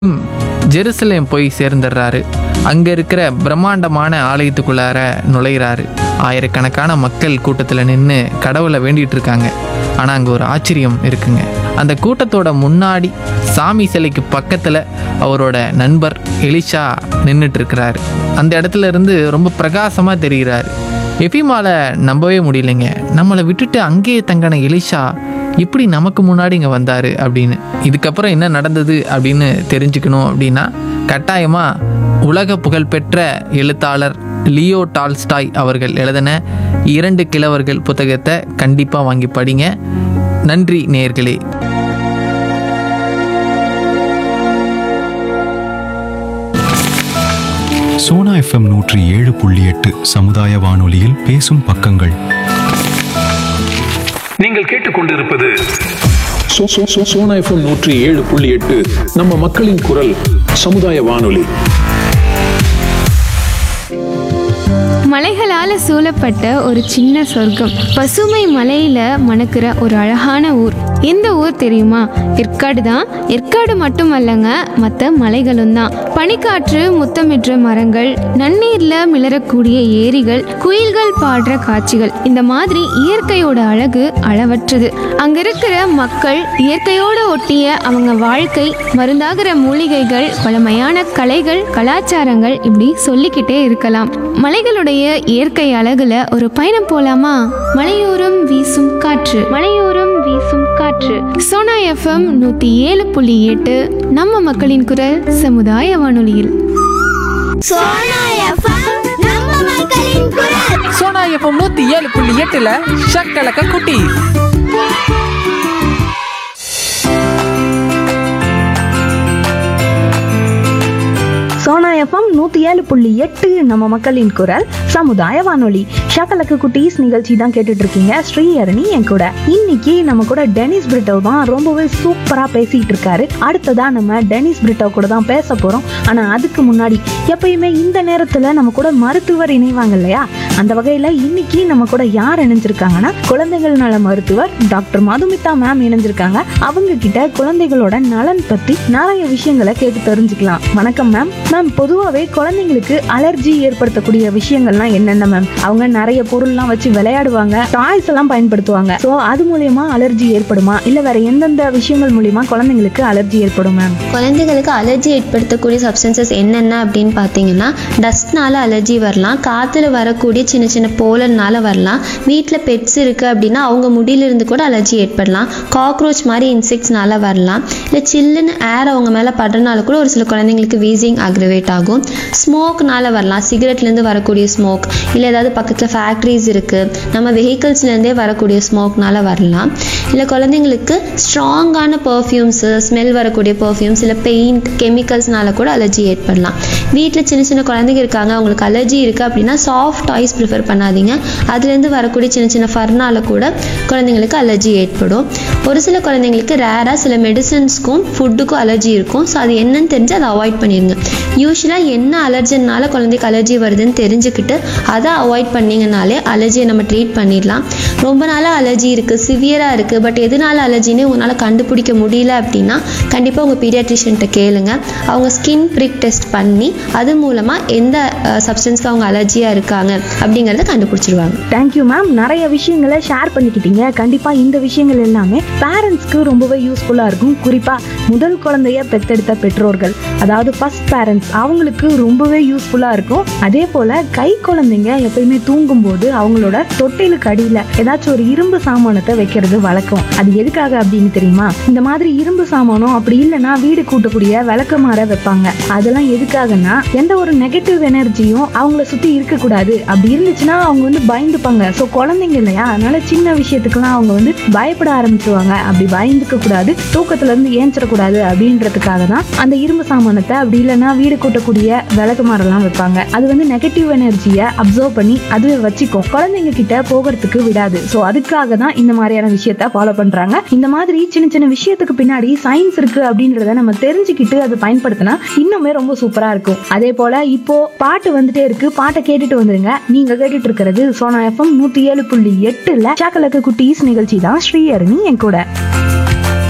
ம், ஜெருசலேம் போய் சேர்ந்துடுறாரு அங்க இருக்கிற பிரம்மாண்டமான ஆலயத்துக்குள்ளார நுழையிறாரு ஆயிரக்கணக்கான மக்கள் கூட்டத்தில் நின்று கடவுளை வேண்டிட்டு இருக்காங்க ஆனால் அங்கே ஒரு ஆச்சரியம் இருக்குங்க அந்த கூட்டத்தோட முன்னாடி சாமி சிலைக்கு பக்கத்தில் அவரோட நண்பர் எலிஷா நின்றுட்டு இருக்கிறாரு அந்த இடத்துல இருந்து ரொம்ப பிரகாசமாக தெரிகிறாரு எபிமால நம்பவே முடியலைங்க நம்மளை விட்டுட்டு அங்கேயே தங்கின எலிஷா இப்படி நமக்கு முன்னாடி இங்கே வந்தார் அப்படின்னு இதுக்கப்புறம் என்ன நடந்தது அப்படின்னு தெரிஞ்சுக்கணும் அப்படின்னா கட்டாயமாக உலக புகழ்பெற்ற எழுத்தாளர் லியோ டால்ஸ்டாய் அவர்கள் எழுதின இரண்டு கிழவர்கள் புத்தகத்தை கண்டிப்பாக வாங்கி படிங்க நன்றி நேயர்களே சோனா எஃப்எம் நூற்றி ஏழு புள்ளி எட்டு சமுதாய வானொலியில் பேசும் பக்கங்கள் நீங்கள் கேட்டுக்கொண்டிருப்பது சோ- சோ- சோ- சோனா எஃப்எம் நூற்றி ஏழு புள்ளி எட்டு நம்ம மக்களின் குரல் சமுதாய வானொலி மலைகளால சூழப்பட்ட ஒரு சின்ன சொர்க்கம் பசுமை மலையில மணக்கிற ஒரு அழகான ஊர் எந்த ஊர் தெரியுமா ஏற்காடு தான் ஏற்காடு மட்டுமல்லங்க மற்ற மலைகளும் தான் பனிக்காற்று முத்தமிடுற மரங்கள் நன்னீர்ல மிளறக்கூடிய ஏரிகள் குயில்கள் பாடுற காட்சிகள் இந்த மாதிரி இயற்கையோட அழகு அளவற்றது அங்க இருக்கிற மக்கள் இயற்கையோட ஒட்டிய அவங்க வாழ்க்கை மருந்தாகிற மூலிகைகள் பழமையான கலைகள் கலாச்சாரங்கள் இப்படி சொல்லிக்கிட்டே இருக்கலாம் மலைகளுடைய இயற்கை அழகுல ஒரு பயணம் போலாமா மலையோரம் வீசும் காற்று மலையோரம் வீசும் காற்று சோனா எஃப்எம் நூத்தி ஏழு புள்ளி எட்டு நம்ம மக்களின் குரல் சமுதாய வானொலியில் சோனா எஃப்எம் நம்ம மக்களின் குரல் சோனா எஃப்எம் நூற்றி ஏழு புள்ளி எட்டில் ஷக்கலக்க குட்டி சோனா எஃப்எம் நூற்றி ஏழு புள்ளி எட்டு நம்ம மக்களின் குரல் சமுதாய வானொலி ஷக்கலக்கு குட்டீஸ் நிகழ்ச்சி தான் கேட்டுட்டு இருக்கீங்க ஸ்ரீஹரணி என் கூட இன்னைக்கு நம்ம கூட டெனிஸ் பிரிட்டோ தான் ரொம்பவே சூப்பரா பேசிட்டு இருக்காரு அடுத்ததா நம்ம டெனிஸ் பிரிட்டோ கூட தான் பேச போறோம் ஆனா அதுக்கு முன்னாடி எப்பயுமே இந்த நேரத்துல நம்ம கூட மருத்துவர் இணைவாங்க இல்லையா அந்த வகையில இன்னைக்கு நம்ம கூட யார் இணைஞ்சிருக்காங்கன்னா குழந்தைகள் நல மருத்துவர் டாக்டர் மதுமிதா மேம் இணைஞ்சிருக்காங்க அவங்க கிட்ட குழந்தைகளோட நலன் பத்தி நிறைய விஷயங்களை கேட்டு தெரிஞ்சுக்கலாம் வணக்கம் மேம் மேம் பொதுவாகவே குழந்தைங்களுக்கு அலர்ஜி ஏற்படுத்தக்கூடிய விஷயங்கள்லாம் என்னென்ன மேம் அவங்க நிறைய பொருள்லாம் வச்சு விளையாடுவாங்க டாய்ஸ் எல்லாம் பயன்படுத்துவாங்க ஸோ அது மூலியமா அலர்ஜி ஏற்படுமா இல்ல வேற எந்தெந்த விஷயங்கள் மூலியமா குழந்தைங்களுக்கு அலர்ஜி ஏற்படும் மேம் குழந்தைகளுக்கு அலர்ஜி ஏற்படுத்தக்கூடிய சப்ஸ்டன்சஸ் என்னென்ன அப்படின்னு பார்த்தீங்கன்னா டஸ்ட்னால அலர்ஜி வரலாம் காற்றுல வரக்கூடிய சின்ன சின்ன போலன்னால வரலாம் வீட்டில் பெட்ஸ் இருக்குது அப்படின்னா அவங்க முடியிலிருந்து கூட அலர்ஜி ஏற்படலாம் காக்ரோச் மாதிரி இன்செக்ட்ஸ்னால வரலாம் இல்லை சில்லுன்னு ஏர் அவங்க மேலே படுறனால கூட ஒரு சில குழந்தைங்களுக்கு வீசிங் அக்ரிவேட் ஆகும் ஸ்மோக்னால வரலாம் சிகரெட்லேருந்து வரக்கூடிய ஸ்மோக் இல்லை ஏதாவது பக்கத்தில் ஃபேக்ட்ரிஸ் இருக்குது நம்ம வெஹிக்கிள்ஸ்லேருந்தே வரக்கூடிய ஸ்மோக்னால வரலாம் இல்லை குழந்தைங்களுக்கு ஸ்ட்ராங்கான பர்ஃப்யூம்ஸு ஸ்மெல் வரக்கூடிய பர்ஃப்யூம்ஸ் இல்லை பெயிண்ட் கெமிக்கல்ஸ்னால கூட அலர்ஜி ஏற்படலாம் வீட்டில் சின்ன சின்ன குழந்தைங்க இருக்காங்க அவங்களுக்கு அலர்ஜி இருக்குது அப்படின்னா சாஃப்ட் டாய்ஸ் ப்ரிஃபர் பண்ணாதீங்க அதுலேருந்து வரக்கூடிய சின்ன சின்ன ஃபர்னால கூட குழந்தைங்களுக்கு அலர்ஜி ஏற்படும் ஒரு சில குழந்தைங்களுக்கு ரேராக சில மெடிசன்ஸ்க்கும் ஃபுட்டுக்கும் அலர்ஜி இருக்கும் ஸோ அது என்னன்னு தெரிஞ்சு அதை அவாய்ட் பண்ணிடுங்க யூஸ்வலாக என்ன அலர்ஜினால குழந்தைக்கு அலர்ஜி வருதுன்னு தெரிஞ்சுக்கிட்டு அதை அவாய்ட் பண்ணீங்கனாலே அலர்ஜியை நம்ம ட்ரீட் பண்ணிடலாம் ரொம்ப நாளாக அலர்ஜி இருக்குது சிவியராக இருக்குது பட் எதனால அலர்ஜின்னு உங்களால் கண்டுபிடிக்க முடியல அப்படின்னா கண்டிப்பாக உங்கள் பீடியாட்ரிஷியன்ட்ட கேளுங்க அவங்க ஸ்கின் ப்ரிக் டெஸ்ட் பண்ணி அது மூலமாக எந்த சப்ஸ்டன்ஸ்க்கு அவங்க அலர்ஜியாக இருக்காங்க அப்படிங்கிறத கண்டுபிடிச்சிருவாங்க தேங்க்யூ மேம் நிறைய விஷயங்களை ஷேர் பண்ணிக்கிட்டீங்க கண்டிப்பா இந்த விஷயங்கள் எல்லாமே பேரண்ட்ஸ்க்கு ரொம்பவே யூஸ்ஃபுல்லா இருக்கும் குறிப்பா முதல் குழந்தைய பெத்தெடுத்த பெற்றோர்கள் அதாவது ஃபர்ஸ்ட் பேரண்ட்ஸ் அவங்களுக்கு ரொம்பவே யூஸ்ஃபுல்லா இருக்கும் அதே போல கை குழந்தைங்க எப்பயுமே தூங்கும்போது அவங்களோட தொட்டிலுக்கு அடியில ஏதாச்சும் ஒரு இரும்பு சாமானத்தை வைக்கிறது வழக்கம் அது எதுக்காக அப்படின்னு தெரியுமா இந்த மாதிரி இரும்பு சாமானம் அப்படி இல்லைன்னா வீடு கூட்டக்கூடிய விளக்கமாற வைப்பாங்க அதெல்லாம் எதுக்காகன்னா எந்த ஒரு நெகட்டிவ் எனர்ஜியும் அவங்கள சுத்தி இருக்கக்கூடாது அப்படி இருந்துச்சுன்னா அவங்க வந்து பயந்துப்பாங்க ஸோ குழந்தைங்க இல்லையா அதனால சின்ன விஷயத்துக்கெல்லாம் அவங்க வந்து பயப்பட ஆரம்பிச்சுவாங்க அப்படி பயந்துக்க கூடாது தூக்கத்துல இருந்து ஏஞ்சிடக்கூடாது அப்படின்றதுக்காக தான் அந்த இரும்பு சாமானத்தை அப்படி இல்லைன்னா வீடு கூட்டக்கூடிய விளக்கு மரம்லாம் வைப்பாங்க அது வந்து நெகட்டிவ் எனர்ஜியை அப்சர்வ் பண்ணி அதுவே வச்சுக்கும் குழந்தைங்க கிட்ட போகிறதுக்கு விடாது ஸோ அதுக்காக தான் இந்த மாதிரியான விஷயத்த ஃபாலோ பண்றாங்க இந்த மாதிரி சின்ன சின்ன விஷயத்துக்கு பின்னாடி சயின்ஸ் இருக்கு அப்படின்றத நம்ம தெரிஞ்சுக்கிட்டு அதை பயன்படுத்தினா இன்னுமே ரொம்ப சூப்பரா இருக்கும் அதே போல இப்போ பாட்டு வந்துட்டே இருக்கு பாட்டை கேட்டுட்டு வந்துருங்க நீங்க கேட்டுட்டு இருக்கிறது சோனா எஃப்எம் நூத்தி ஏழு புள்ளி எட்டுல சாக்கலக்கு குட்டீஸ் நிகழ்ச்சி தான் ஸ்ரீஹரணி என் கூட